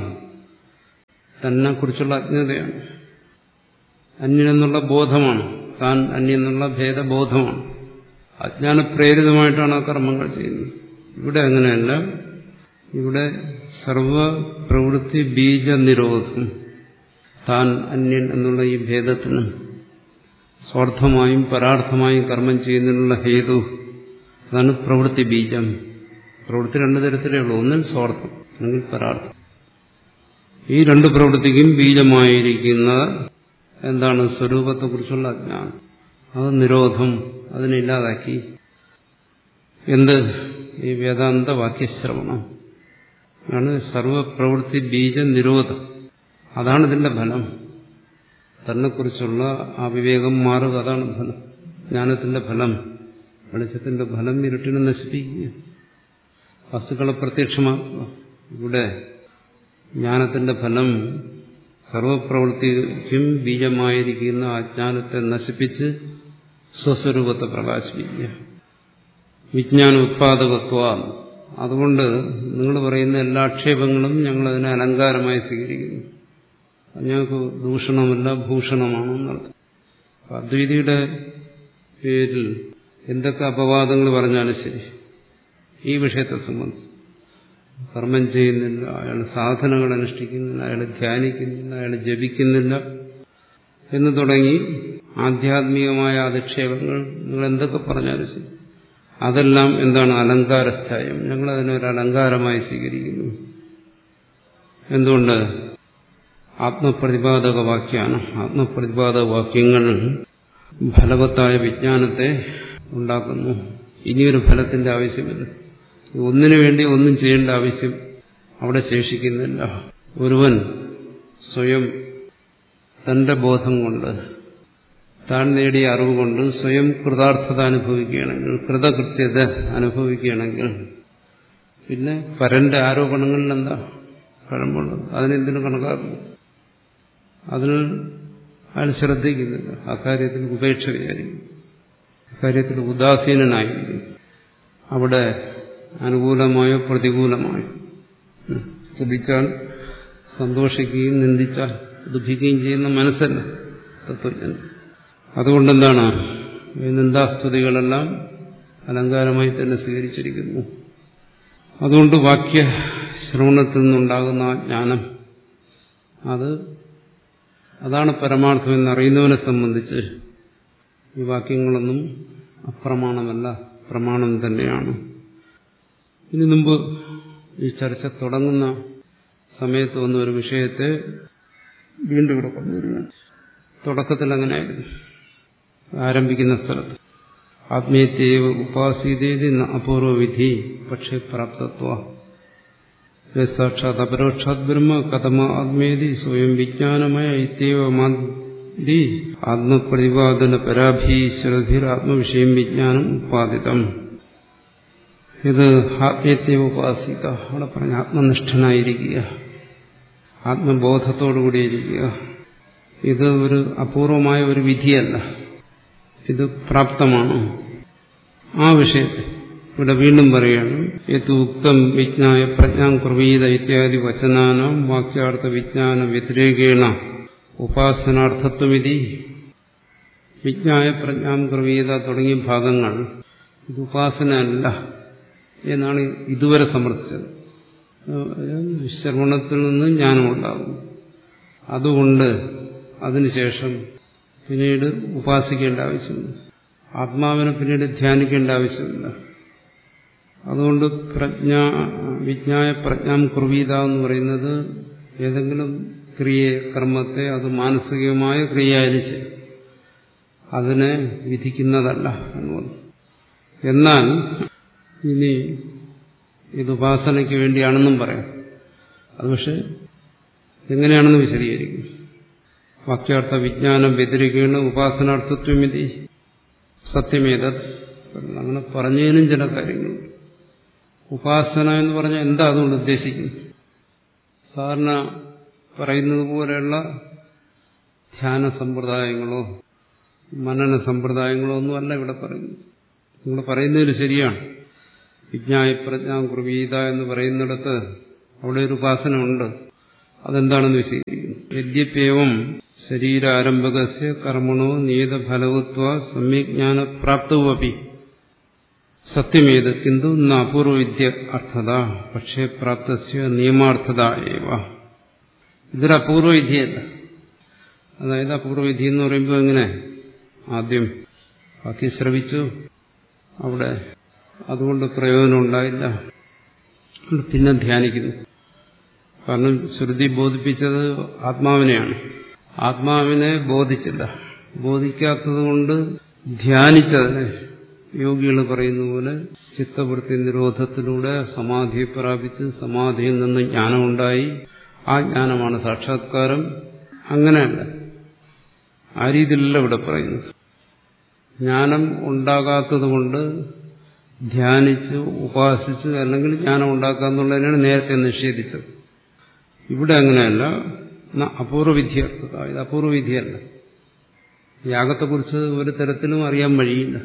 തന്നെ കുറിച്ചുള്ള അജ്ഞതയാണ് അന്യനെന്നുള്ള ബോധമാണ് താൻ അന്യെന്നുള്ള ഭേദബോധമാണ് അജ്ഞാനപ്രേരിതമായിട്ടാണ് ആ കർമ്മങ്ങൾ ചെയ്യുന്നത് ഇവിടെ അങ്ങനെയല്ല ഇവിടെ സർവപ്രവൃത്തി ബീജ നിരോധം താൻ അന്യൻ എന്നുള്ള ഈ ഭേദത്തിന് സ്വാർത്ഥമായും പരാർത്ഥമായും കർമ്മം ചെയ്യുന്നതിനുള്ള ഹേതു അതാണ് പ്രവൃത്തി ബീജം പ്രവൃത്തി രണ്ടു തരത്തിലേ ഉള്ളൂ ഒന്നിൽ സ്വാർത്ഥം അല്ലെങ്കിൽ പരാർത്ഥം ഈ രണ്ട് പ്രവൃത്തിക്കും ബീജമായിരിക്കുന്ന എന്താണ് സ്വരൂപത്തെക്കുറിച്ചുള്ള അജ്ഞാനം അത് നിരോധം അതിനില്ലാതാക്കി എന്ത് ഈ വേദാന്ത വാക്യശ്രവണം ആണ് സർവപ്രവൃത്തി ബീജ നിരോധം അതാണ് ഇതിന്റെ ഫലം തന്നെക്കുറിച്ചുള്ള ആ വിവേകം മാറുക അതാണ് ഫലം ജ്ഞാനത്തിന്റെ ഫലം വെളിച്ചത്തിന്റെ ഫലം ഇരുട്ടിനെ നശിപ്പിക്കുക വസ്തുക്കളെ പ്രത്യക്ഷമാക്കുക ഇവിടെ ജ്ഞാനത്തിന്റെ ഫലം സർവപ്രവൃത്തിക്കും ബീജമായിരിക്കുന്ന അജ്ഞാനത്തെ നശിപ്പിച്ച് സ്വസ്വരൂപത്തെ പ്രകാശിപ്പിക്കുക വിജ്ഞാന ഉത്പാദകത്വ അതുകൊണ്ട് നിങ്ങൾ പറയുന്ന എല്ലാ ആക്ഷേപങ്ങളും ഞങ്ങൾ അതിനെ അലങ്കാരമായി സ്വീകരിക്കുന്നു ഞങ്ങൾക്ക് ദൂഷണമല്ല ഭൂഷണമാണെന്നർത്ഥം അദ്വൈതിയുടെ പേരിൽ എന്തൊക്കെ അപവാദങ്ങൾ പറഞ്ഞാലും ശരി ഈ വിഷയത്തെ സംബന്ധിച്ച് കർമ്മം ചെയ്യുന്നില്ല അയാൾ സാധനങ്ങൾ അനുഷ്ഠിക്കുന്നില്ല അയാൾ ധ്യാനിക്കുന്നില്ല അയാൾ ജപിക്കുന്നില്ല എന്ന് തുടങ്ങി ആധ്യാത്മികമായ അധിക്ഷേപങ്ങൾ നിങ്ങൾ എന്തൊക്കെ പറഞ്ഞാലും ശരി അതെല്ലാം എന്താണ് അലങ്കാരസ്ഥായം ഞങ്ങൾ അതിനൊരു അലങ്കാരമായി സ്വീകരിക്കുന്നു എന്തുകൊണ്ട് ആത്മപ്രതിപാദക വാക്യാണ് ആത്മപ്രതിപാദക വാക്യങ്ങൾ ഫലവത്തായ വിജ്ഞാനത്തെ ഉണ്ടാക്കുന്നു ഇനിയൊരു ഫലത്തിന്റെ ആവശ്യമില്ല ഒന്നിനു വേണ്ടി ഒന്നും ചെയ്യേണ്ട ആവശ്യം അവിടെ ശേഷിക്കുന്നില്ല ഒരുവൻ സ്വയം തന്റെ ബോധം കൊണ്ട് താൻ നേടിയ അറിവ് കൊണ്ട് സ്വയം കൃതാർത്ഥത അനുഭവിക്കുകയാണെങ്കിൽ കൃതകൃത്യത അനുഭവിക്കുകയാണെങ്കിൽ പിന്നെ പരന്റെ ആരോപണങ്ങളിൽ എന്താ കഴമ്പുള്ളത് അതിനെന്തിനു കണക്കാക്കുന്നു അതിന് അയാൾ ശ്രദ്ധിക്കുന്നില്ല അക്കാര്യത്തിൽ ഉപേക്ഷ വിചാരിക്കും അക്കാര്യത്തിൽ ഉദാസീനനായിരിക്കും അവിടെ അനുകൂലമായോ പ്രതികൂലമായോ സ്തുതിച്ചാൽ സന്തോഷിക്കുകയും നിന്ദിച്ചാൽ ദുഃഖിക്കുകയും ചെയ്യുന്ന മനസ്സല്ല തത്വജ്ഞൻ അതുകൊണ്ടെന്താണ് ഈ നിന്ദാസ്തുതികളെല്ലാം അലങ്കാരമായി തന്നെ സ്വീകരിച്ചിരിക്കുന്നു അതുകൊണ്ട് വാക്യ ശ്രവണത്തിൽ നിന്നുണ്ടാകുന്ന ആ ജ്ഞാനം അത് അതാണ് പരമാർത്ഥം എന്നറിയുന്നവനെ സംബന്ധിച്ച് ഈ വാക്യങ്ങളൊന്നും അപ്രമാണമല്ല പ്രമാണം തന്നെയാണ് ഇനി മുമ്പ് ഈ ചർച്ച തുടങ്ങുന്ന സമയത്ത് വന്ന ഒരു വിഷയത്തെ വീണ്ടും ഇവിടെ കൊണ്ടുവരികയാണ് തുടക്കത്തിൽ അങ്ങനെയായിരുന്നു ആരംഭിക്കുന്ന സ്ഥലത്ത് ആത്മീയത്തെയോ ഉപാസീതേതി അപൂർവ വിധി പക്ഷേ പ്രാപ്തത്വ സാക്ഷാത് അപരോക്ഷാത് ബ്രഹ്മ കഥമ ആത്മേതി സ്വയം വിജ്ഞാനമയ ഇത്യവമാതി ആത്മപ്രതിപാദന പരാഭീശ്വരധിർ ആത്മവിഷയം വിജ്ഞാനം ഉപാദിതം ഇത് ആത്മീയത്തെ ഉപാസിക്ക അവിടെ പറഞ്ഞ ആത്മനിഷ്ഠനായിരിക്കുക ആത്മബോധത്തോടുകൂടിയിരിക്കുക ഇത് ഒരു അപൂർവമായ ഒരു വിധിയല്ല ഇത് പ്രാപ്തമാണ് ആ വിഷയത്തെ ഇവിടെ വീണ്ടും പറയുകയാണ് യത് ഉക്തം വിജ്ഞായ പ്രജ്ഞാം കുർവീത ഇത്യാദി വചനാനാം വാക്യാർത്ഥ വിജ്ഞാന വ്യതിരേകേണ ഉപാസനാർത്ഥത്വമിതി വിജ്ഞായ പ്രജ്ഞാം കുർവീത തുടങ്ങിയ ഭാഗങ്ങൾ ഇത് ഉപാസന അല്ല എന്നാണ് ഇതുവരെ സമർത്ഥിച്ചത് ശ്രവണത്തിൽ നിന്ന് ജ്ഞാനമുണ്ടാകും അതുകൊണ്ട് അതിനുശേഷം പിന്നീട് ഉപാസിക്കേണ്ട ആവശ്യമില്ല ആത്മാവിനെ പിന്നീട് ധ്യാനിക്കേണ്ട ആവശ്യമില്ല അതുകൊണ്ട് പ്രജ്ഞ വിജ്ഞായ പ്രജ്ഞാം കുർവീത എന്ന് പറയുന്നത് ഏതെങ്കിലും ക്രിയ കർമ്മത്തെ അത് മാനസികമായ ക്രിയയായിരിച്ച് അതിനെ വിധിക്കുന്നതല്ല എന്നുള്ളത് എന്നാൽ ഇനി ഇത് ഉപാസനയ്ക്ക് വേണ്ടിയാണെന്നും പറയാം അത് പക്ഷെ എങ്ങനെയാണെന്ന് വിശദീകരിക്കും വാക്യാർത്ഥ വിജ്ഞാനം വ്യതിരിക്കുകയാണ് ഉപാസനാർത്ഥത്വമിതി സത്യമേത അങ്ങനെ പറഞ്ഞതിനും ചില കാര്യങ്ങളുണ്ട് ഉപാസന എന്ന് പറഞ്ഞാൽ എന്താ അതുകൊണ്ട് ഉദ്ദേശിക്കുന്നത് സാധാരണ പറയുന്നത് പോലെയുള്ള ധ്യാന സമ്പ്രദായങ്ങളോ മനന സമ്പ്രദായങ്ങളോ ഒന്നുമല്ല ഇവിടെ പറയുന്നത് നിങ്ങൾ പറയുന്നതിൽ ശരിയാണ് വിജ്ഞായ പ്രജ്ഞാ കുർവീത എന്ന് പറയുന്നിടത്ത് അവിടെ ഒരു ഉപാസന ഉണ്ട് അതെന്താണെന്ന് വിശദീകരിക്കുന്നു യദ്യപ്യവം ശരീരാരംഭകസ്യ കർമ്മണോ നിയതഫലവത്വ സമ്യജ്ഞാന പ്രാപ്തവുമപി സത്യമേത് കിന്തു ന അപൂർവവിദ്യ അർത്ഥത പക്ഷേ പ്രാപ്തസ്യ നിയമാർത്ഥത ഏവ ഇതൊരു അപൂർവവിദ്യയല്ല അതായത് അപൂർവവിധി എന്ന് പറയുമ്പോൾ എങ്ങനെ ആദ്യം ബാക്കി ശ്രവിച്ചു അവിടെ അതുകൊണ്ട് പ്രയോജനം ഉണ്ടായില്ല പിന്നെ ധ്യാനിക്കുന്നു കാരണം ശ്രുതി ബോധിപ്പിച്ചത് ആത്മാവിനെയാണ് ആത്മാവിനെ ബോധിച്ചില്ല ബോധിക്കാത്തത് കൊണ്ട് ധ്യാനിച്ചതിനെ യോഗികൾ പറയുന്ന പോലെ ചിത്തവൃത്തി നിരോധത്തിലൂടെ സമാധിയെ പ്രാപിച്ച് സമാധിയിൽ നിന്ന് ജ്ഞാനമുണ്ടായി ആ ജ്ഞാനമാണ് സാക്ഷാത്കാരം അങ്ങനെയല്ല ആ രീതിയിലല്ല ഇവിടെ പറയുന്നത് ജ്ഞാനം ഉണ്ടാകാത്തതുകൊണ്ട് ധ്യാനിച്ച് ഉപാസിച്ച് അല്ലെങ്കിൽ ജ്ഞാനം ഉണ്ടാക്കുക എന്നുള്ളതിനാണ് നേരത്തെ നിഷേധിച്ചത് ഇവിടെ അങ്ങനെയല്ല അപൂർവവിദ്യാർത്ഥത ഇത് അപൂർവവിദ്യയല്ല യാഗത്തെക്കുറിച്ച് ഒരു തരത്തിലും അറിയാൻ വഴിയില്ല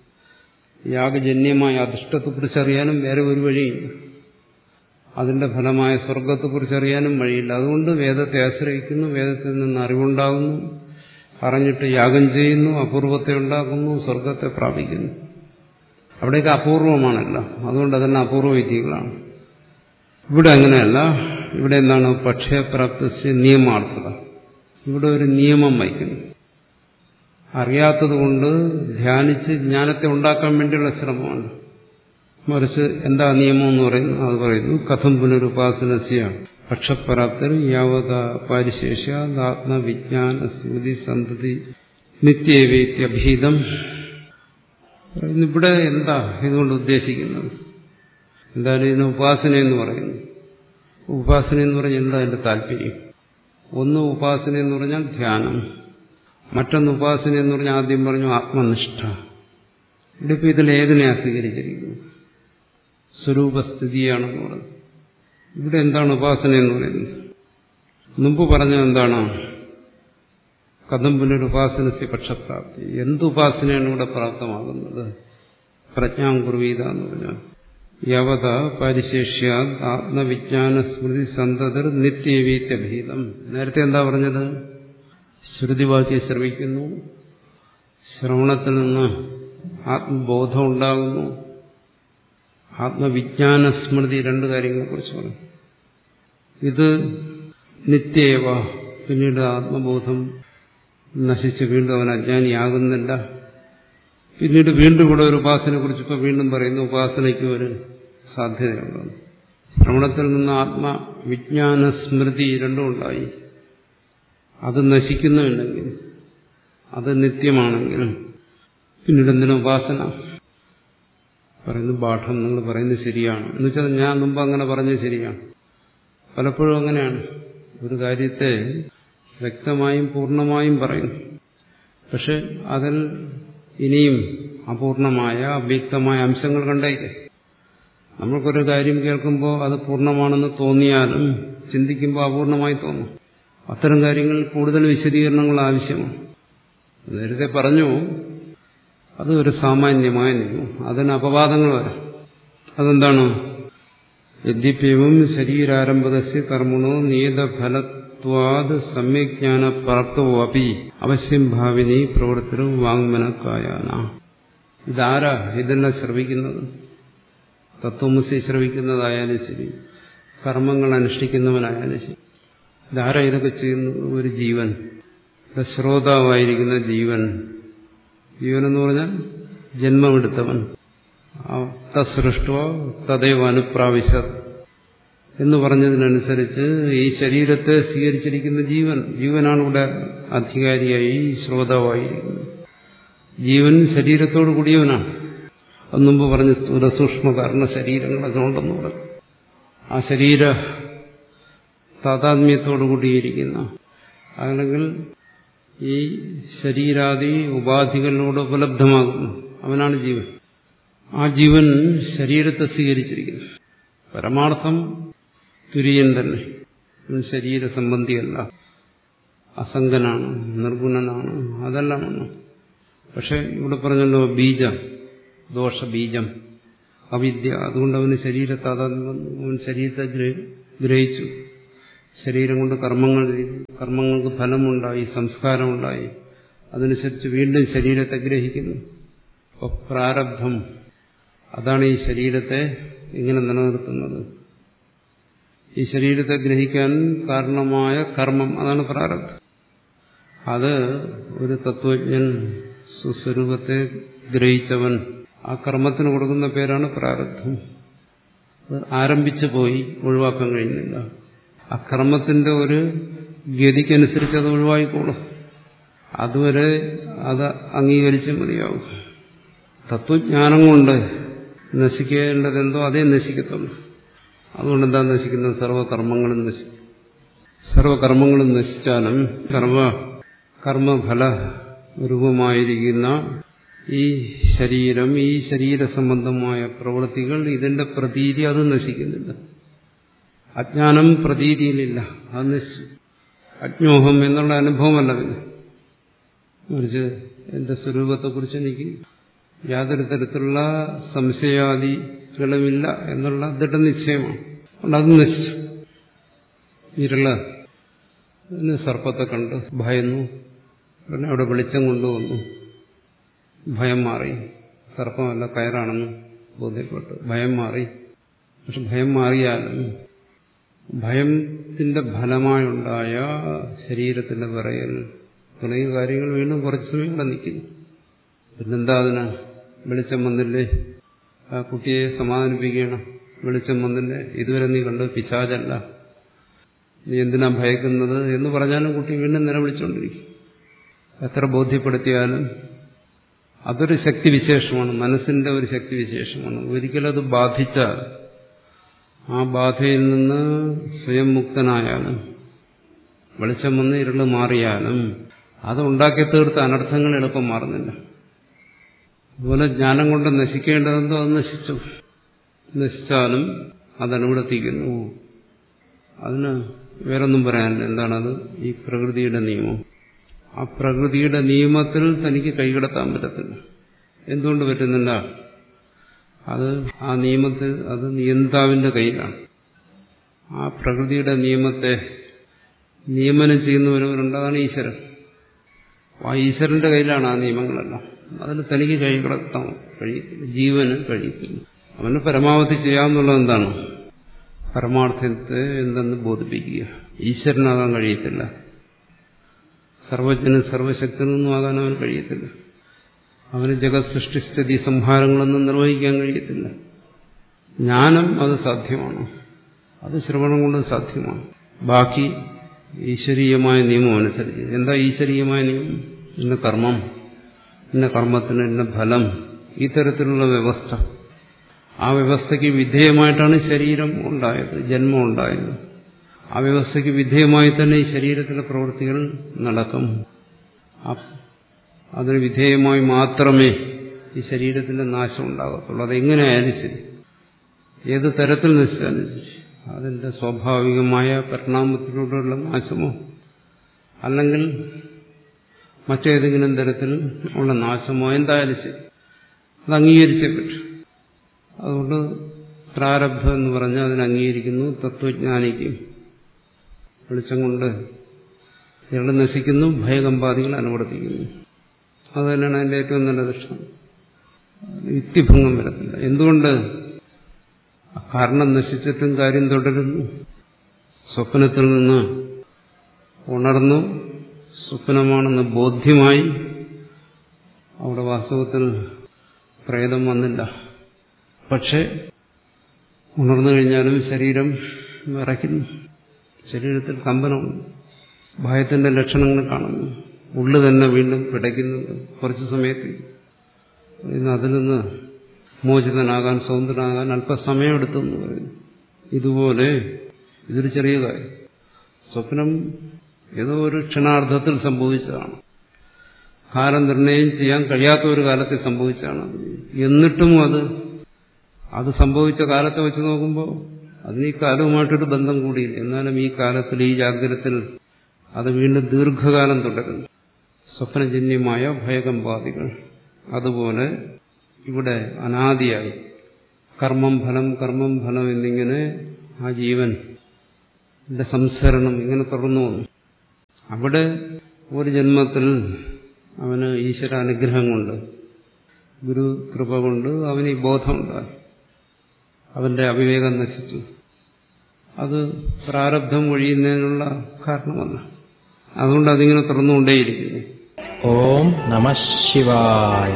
യാഗജന്യമായ അധിഷ്ഠത്തെക്കുറിച്ച് അറിയാനും വേറെ ഒരു വഴിയില്ല അതിന്റെ ഫലമായ സ്വർഗത്തെക്കുറിച്ച് അറിയാനും വഴിയില്ല അതുകൊണ്ട് വേദത്തെ ആശ്രയിക്കുന്നു വേദത്തിൽ നിന്ന് അറിവുണ്ടാകുന്നു അറിഞ്ഞിട്ട് യാഗം ചെയ്യുന്നു അപൂർവത്തെ ഉണ്ടാക്കുന്നു സ്വർഗത്തെ പ്രാപിക്കുന്നു അവിടെയൊക്കെ അപൂർവമാണല്ലോ അതുകൊണ്ട് അതെല്ലാം അപൂർവ വിദ്യകളാണ് ഇവിടെ അങ്ങനെയല്ല ഇവിടെ എന്താണ് പക്ഷയപ്രാപ്തി നിയമാർത്ഥത ഇവിടെ ഒരു നിയമം വയ്ക്കുന്നു അറിയാത്തതുകൊണ്ട് ധ്യാനിച്ച് ജ്ഞാനത്തെ ഉണ്ടാക്കാൻ വേണ്ടിയുള്ള ശ്രമമാണ് മറിച്ച് എന്താ നിയമം എന്ന് പറയുന്നു അത് പറയുന്നു കഥം പുനരുപാസനസ്യ പക്ഷപ്രാപ്തർ യാവത പാരിശേഷ്യ ആത്മവിജ്ഞാന സ്മൃതി സന്തതി നിത്യേവേത്യഭീതം ഇവിടെ എന്താ ഇതുകൊണ്ട് ഉദ്ദേശിക്കുന്നത് എന്തായാലും ഇതിന് ഉപാസന എന്ന് പറയുന്നു ഉപാസന എന്ന് പറഞ്ഞാൽ എന്താ അതിന്റെ താല്പര്യം ഒന്ന് ഉപാസന എന്ന് പറഞ്ഞാൽ ധ്യാനം മറ്റൊന്ന് ഉപാസന എന്ന് പറഞ്ഞാൽ ആദ്യം പറഞ്ഞു ആത്മനിഷ്ഠ ഇവിടെ ഇപ്പം ഇതിൽ ഏതിനെയാ സ്വീകരിച്ചിരിക്കുന്നത് സ്വരൂപസ്ഥിതിയാണെന്ന് പറയുന്നത് ഇവിടെ എന്താണ് ഉപാസന എന്ന് പറയുന്നത് മുമ്പ് പറഞ്ഞത് എന്താണ് കഥം പുനരുപാസനസ്യ പക്ഷപ്രാപ്തി എന്തുപാസനയാണ് ഇവിടെ പ്രാപ്തമാകുന്നത് പ്രജ്ഞാകുർവീത എന്ന് പറഞ്ഞാൽ യവത പരിശേഷ്യ ആത്മവിജ്ഞാന സ്മൃതി സന്തതർ നിത്യവീത്യഭീതം നേരത്തെ എന്താ പറഞ്ഞത് ശ്രുതിവാക്യം ശ്രമിക്കുന്നു ശ്രവണത്തിൽ നിന്ന് ആത്മബോധം ഉണ്ടാകുന്നു ആത്മവിജ്ഞാന സ്മൃതി രണ്ട് കാര്യങ്ങളെക്കുറിച്ച് പറഞ്ഞു ഇത് നിത്യേവ പിന്നീട് ആത്മബോധം നശിച്ച് വീണ്ടും അവൻ അജ്ഞാനിയാകുന്നില്ല പിന്നീട് വീണ്ടും ഇവിടെ ഒരു ഉപാസനയെ കുറിച്ച് ഇപ്പോൾ വീണ്ടും പറയുന്നു ഉപാസനയ്ക്ക് ഒരു സാധ്യതയുണ്ടെന്ന് ശ്രവണത്തിൽ നിന്ന് ആത്മവിജ്ഞാന സ്മൃതി രണ്ടും ഉണ്ടായി അത് നശിക്കുന്നുണ്ടെങ്കിൽ അത് നിത്യമാണെങ്കിലും പിന്നീട് എന്തിനും ഉപാസന പറയുന്നു പാഠം നിങ്ങൾ പറയുന്നത് ശരിയാണ് എന്ന് വെച്ചാൽ ഞാൻ മുമ്പ് അങ്ങനെ പറഞ്ഞത് ശരിയാണ് പലപ്പോഴും അങ്ങനെയാണ് ഒരു കാര്യത്തെ വ്യക്തമായും പൂർണ്ണമായും പറയുന്നു പക്ഷെ അതിൽ ഇനിയും അപൂർണമായ അവ്യക്തമായ അംശങ്ങൾ കണ്ടേക്കെ നമ്മൾക്കൊരു കാര്യം കേൾക്കുമ്പോൾ അത് പൂർണ്ണമാണെന്ന് തോന്നിയാലും ചിന്തിക്കുമ്പോൾ അപൂർണമായി തോന്നും അത്തരം കാര്യങ്ങളിൽ കൂടുതൽ വിശദീകരണങ്ങൾ ആവശ്യമാണ് നേരത്തെ പറഞ്ഞു അത് ഒരു സാമാന്യമായ നിയമം അതിന് അപവാദങ്ങൾ വരാം അതെന്താണ് യദ്യപ്യവും ശരീരാരംഭകസ്യ കർമ്മണോ നിയതഫലത്വാത് സമ്യജ്ഞാന പ്രാപ്തവോ അപ്പി അവശ്യം ഭാവിനി പ്രവർത്തനവും വാങ്മനക്കായാന ഇതാരാ ഇതെല്ലാം ശ്രവിക്കുന്നത് തത്വമസി ശ്രവിക്കുന്നതായാലും ശരി കർമ്മങ്ങൾ അനുഷ്ഠിക്കുന്നവനായാലും ശരി ഇതാരാ ഇതൊക്കെ ചെയ്യുന്നത് ഒരു ജീവൻ ശ്രോതാവായിരിക്കുന്ന ജീവൻ ജീവൻ എന്ന് പറഞ്ഞാൽ ജന്മമെടുത്തവൻ തസൃഷ്ടോ തദൈവ അനുപ്രാവശ്യ എന്ന് പറഞ്ഞതിനനുസരിച്ച് ഈ ശരീരത്തെ സ്വീകരിച്ചിരിക്കുന്ന ജീവൻ ജീവനാണ് ഇവിടെ അധികാരിയായി ശ്രോതാവായിരിക്കുന്നത് ജീവൻ ശരീരത്തോടു കൂടിയവനാണ് അത് മുമ്പ് പറഞ്ഞ സ്ഥൂലസൂക്ഷ്മ കാരണ ശരീരങ്ങളൊക്കെ ഉണ്ടെന്ന് പറഞ്ഞു ആ ശരീര താതാത്മ്യത്തോടു കൂടിയിരിക്കുന്ന അല്ലെങ്കിൽ ഈ ശരീരാദി ഉപാധികളിലൂടെ ഉപലബ്ധമാകുന്നു അവനാണ് ജീവൻ ആ ജീവൻ ശരീരത്തെ സ്വീകരിച്ചിരിക്കുന്നു പരമാർത്ഥം തുര്യൻ തന്നെ അവൻ ശരീര സംബന്ധിയല്ല അസംഗനാണ് നിർഗുണനാണ് അതെല്ലാമാണ് പക്ഷെ ഇവിടെ പറഞ്ഞല്ലോ ബീജം ദോഷബീജം അവിദ്യ അതുകൊണ്ട് അവന് ശരീരത്തെ അവൻ ശരീരത്തെ ഗ്രഹിച്ചു ശരീരം കൊണ്ട് കർമ്മങ്ങൾ ചെയ്തു കർമ്മങ്ങൾക്ക് ഫലമുണ്ടായി സംസ്കാരമുണ്ടായി അതനുസരിച്ച് വീണ്ടും ശരീരത്തെ ഗ്രഹിക്കുന്നു അപ്പോൾ പ്രാരബ്ധം അതാണ് ഈ ശരീരത്തെ ഇങ്ങനെ നിലനിർത്തുന്നത് ഈ ശരീരത്തെ ഗ്രഹിക്കാൻ കാരണമായ കർമ്മം അതാണ് പ്രാരബ്ധം അത് ഒരു തത്വജ്ഞൻ സുസ്വരൂപത്തെ ഗ്രഹിച്ചവൻ ആ കർമ്മത്തിന് കൊടുക്കുന്ന പേരാണ് പ്രാരബ്ധം അത് ആരംഭിച്ചു പോയി ഒഴിവാക്കാൻ കഴിയുന്നില്ല ആ കർമ്മത്തിന്റെ ഒരു ഗതിക്കനുസരിച്ച് അത് ഒഴിവായിക്കോളും അതുവരെ അത് അംഗീകരിച്ച് മതിയാവും തത്വജ്ഞാനം കൊണ്ട് നശിക്കേണ്ടതെന്തോ അതേ നശിക്കത്തുള്ളൂ അതുകൊണ്ട് എന്താ നശിക്കുന്നത് സർവകർമ്മങ്ങളും നശിക്കും സർവകർമ്മങ്ങളും നശിച്ചാലും സർവ കർമ്മഫല രൂപമായിരിക്കുന്ന ഈ ശരീരം ഈ ശരീര സംബന്ധമായ പ്രവൃത്തികൾ ഇതിന്റെ പ്രതീതി അത് നശിക്കുന്നില്ല അജ്ഞാനം പ്രതീതിയിലില്ല അത് നശിച്ചു അജ്ഞോഹം എന്നുള്ള അനുഭവമല്ല പിന്നെ മറിച്ച് എന്റെ സ്വരൂപത്തെക്കുറിച്ച് എനിക്ക് യാതൊരു തരത്തിലുള്ള സംശയാദികളുമില്ല എന്നുള്ള ദൃഢനിശ്ചയമാണ് അതുകൊണ്ട് അത് നശിച്ചു ഇരുള് സർപ്പത്തെ കണ്ട് ഭയന്നു ഉടനെ അവിടെ വെളിച്ചം കൊണ്ടുവന്നു ഭയം മാറി സർപ്പമല്ല കയറാണെന്ന് ബോധ്യപ്പെട്ടു ഭയം മാറി പക്ഷെ ഭയം മാറിയാലും ഭയത്തിന്റെ ഫലമായുണ്ടായ ശരീരത്തിന്റെ വിറയൽ തുടങ്ങിയ കാര്യങ്ങൾ വീണ്ടും കുറച്ച് സമയം ഇവിടെ നിൽക്കുന്നു പിന്നെന്താ അതിന് വെളിച്ചം വന്നില്ലേ ആ കുട്ടിയെ സമാധാനിപ്പിക്കണം വെളിച്ചം വന്നില്ലേ ഇതുവരെ നീ കണ്ടു പിശാചല്ല നീ എന്തിനാ ഭയക്കുന്നത് എന്ന് പറഞ്ഞാലും കുട്ടി വീണ്ടും നിലവിളിച്ചുകൊണ്ടിരിക്കും എത്ര ബോധ്യപ്പെടുത്തിയാലും അതൊരു ശക്തിവിശേഷമാണ് മനസ്സിന്റെ ഒരു ശക്തിവിശേഷമാണ് ഒരിക്കലും അത് ബാധിച്ചാൽ ആ ബാധയിൽ നിന്ന് സ്വയം മുക്തനായാലും വെളിച്ചം വന്ന് ഇരുള് മാറിയാലും അത് ഉണ്ടാക്കി തീർത്ത അനർത്ഥങ്ങൾ എളുപ്പം മാറുന്നില്ല അതുപോലെ ജ്ഞാനം കൊണ്ട് നശിക്കേണ്ടതെന്തോ അത് നശിച്ചു നശിച്ചാലും അതനുവർത്തിക്കുന്നു അതിന് വേറൊന്നും പറയാനില്ല എന്താണത് ഈ പ്രകൃതിയുടെ നിയമം ആ പ്രകൃതിയുടെ നിയമത്തിൽ തനിക്ക് കൈകടത്താൻ പറ്റത്തില്ല എന്തുകൊണ്ട് പറ്റുന്നില്ല അത് ആ നിയമത്തിൽ അത് നിയന്താവിന്റെ കയ്യിലാണ് ആ പ്രകൃതിയുടെ നിയമത്തെ നിയമനം ചെയ്യുന്നവരവരുണ്ട് അതാണ് ഈശ്വരൻ ആ ഈശ്വരന്റെ കയ്യിലാണ് ആ നിയമങ്ങളെല്ലാം അതിന് തനിക്ക് കൈകടത്താൻ കഴിയത്തില്ല ജീവന് കഴിയത്തില്ല അവന് പരമാവധി ചെയ്യാവുന്നുള്ളത് എന്താണ് പരമാർത്ഥത്തെ എന്തെന്ന് ബോധിപ്പിക്കുക ഈശ്വരനാകാൻ കഴിയത്തില്ല സർവജ്ഞനും സർവശക്തനൊന്നും ആകാൻ അവന് കഴിയത്തില്ല അവന് ജഗത് സൃഷ്ടിസ്ഥിതി സംഹാരങ്ങളൊന്നും നിർവഹിക്കാൻ കഴിയത്തില്ല ജ്ഞാനം അത് സാധ്യമാണ് അത് ശ്രവണം കൊണ്ട് സാധ്യമാണ് ബാക്കി ഈശ്വരീയമായ നിയമം അനുസരിച്ച് എന്താ ഈശ്വരീയമായ നിയമം ഇന്ന കർമ്മം ഇന്ന കർമ്മത്തിന് ഇന്ന ഫലം ഈ തരത്തിലുള്ള വ്യവസ്ഥ ആ വ്യവസ്ഥയ്ക്ക് വിധേയമായിട്ടാണ് ശരീരം ഉണ്ടായത് ജന്മം ഉണ്ടായത് ആ വ്യവസ്ഥയ്ക്ക് വിധേയമായി തന്നെ ഈ ശരീരത്തിലെ പ്രവൃത്തികൾ നടക്കും അതിന് വിധേയമായി മാത്രമേ ഈ ശരീരത്തിന്റെ നാശം ഉണ്ടാകത്തുള്ളൂ അതെങ്ങനെയായാലും ശരി ഏത് തരത്തിൽ നശിച്ചാലും ശരി അതിന്റെ സ്വാഭാവികമായ പരിണാമത്തിലൂടെയുള്ള നാശമോ അല്ലെങ്കിൽ മറ്റേതെങ്കിലും തരത്തിൽ ഉള്ള നാശമോ എന്തായാലും ശരി അത് അംഗീകരിച്ചേ പറ്റും അതുകൊണ്ട് പ്രാരബ്ധം എന്ന് പറഞ്ഞാൽ അതിനെ അംഗീകരിക്കുന്നു തത്വജ്ഞാനിക്കും വെളിച്ചം കൊണ്ട് ഇയാൾ നശിക്കുന്നു ഭയകമ്പാദികൾ അനുവർത്തിക്കുന്നു അത് തന്നെയാണ് അതിന്റെ ഏറ്റവും നല്ല ദൃഷ്ടം യുക്തിഭംഗം വരത്തില്ല എന്തുകൊണ്ട് കാരണം നശിച്ചിട്ടും കാര്യം തുടരുന്നു സ്വപ്നത്തിൽ നിന്ന് ഉണർന്നു സ്വപ്നമാണെന്ന് ബോധ്യമായി അവിടെ വാസ്തവത്തിൽ പ്രേതം വന്നില്ല പക്ഷെ ഉണർന്നു കഴിഞ്ഞാലും ശരീരം വിറയ്ക്കുന്നു ശരീരത്തിൽ കമ്പനമുണ്ട് ഭയത്തിന്റെ ലക്ഷണങ്ങൾ കാണുന്നു ഉള്ളു തന്നെ വീണ്ടും പിടയ്ക്കുന്നത് കുറച്ചു സമയത്ത് ഇന്ന് അതിൽ നിന്ന് മോചിതനാകാൻ സ്വതന്ത്രനാകാൻ അല്പസമയം എടുത്തെന്ന് പറയുന്നു ഇതുപോലെ ഇതൊരു ചെറിയ കാര്യം സ്വപ്നം ഏതോ ഒരു ക്ഷണാർത്ഥത്തിൽ സംഭവിച്ചതാണ് കാലം നിർണയം ചെയ്യാൻ കഴിയാത്ത ഒരു കാലത്തിൽ സംഭവിച്ചതാണ് അത് എന്നിട്ടും അത് അത് സംഭവിച്ച കാലത്തെ വെച്ച് നോക്കുമ്പോൾ അതിന് ഈ കാലവുമായിട്ടൊരു ബന്ധം കൂടിയില്ല എന്നാലും ഈ കാലത്തിൽ ഈ ജാഗ്രതത്തിൽ അത് വീണ്ടും ദീർഘകാലം തുടരുന്നു സ്വപ്നജന്യമായ ഭയകമ്പാദികൾ അതുപോലെ ഇവിടെ അനാദിയായി കർമ്മം ഫലം കർമ്മം ഫലം എന്നിങ്ങനെ ആ ജീവൻ സംസരണം ഇങ്ങനെ തുടർന്നു വന്നു അവിടെ ഒരു ജന്മത്തിൽ അവന് ഈശ്വര അനുഗ്രഹം കൊണ്ട് ഗുരു കൃപ കൊണ്ട് അവന് ഈ ബോധമുണ്ടായി അവന്റെ അവിവേകം നശിച്ചു അത് പ്രാരബ്ധം ഒഴിയുന്നതിനുള്ള കാരണമല്ല അതുകൊണ്ട് അതിങ്ങനെ തുറന്നുകൊണ്ടേയിരിക്കുന്നു ഓം നമ ശിവായ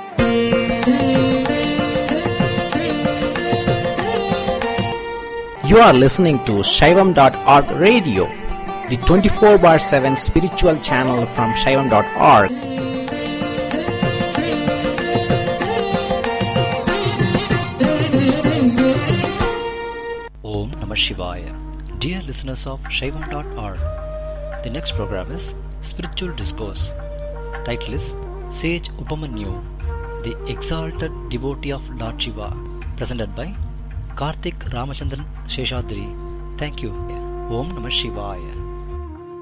You are listening to Shaivam.org radio, the 24 bar 7 spiritual channel from Shaivam.org. Om Namah Shivaya. Dear listeners of Shaivam.org, the next program is Spiritual Discourse. Title is Sage Upamanyu, the Exalted Devotee of Lord Shiva, presented by Karthik Ramachandran Sheshadri. Thank you. Om Namah Shivaya.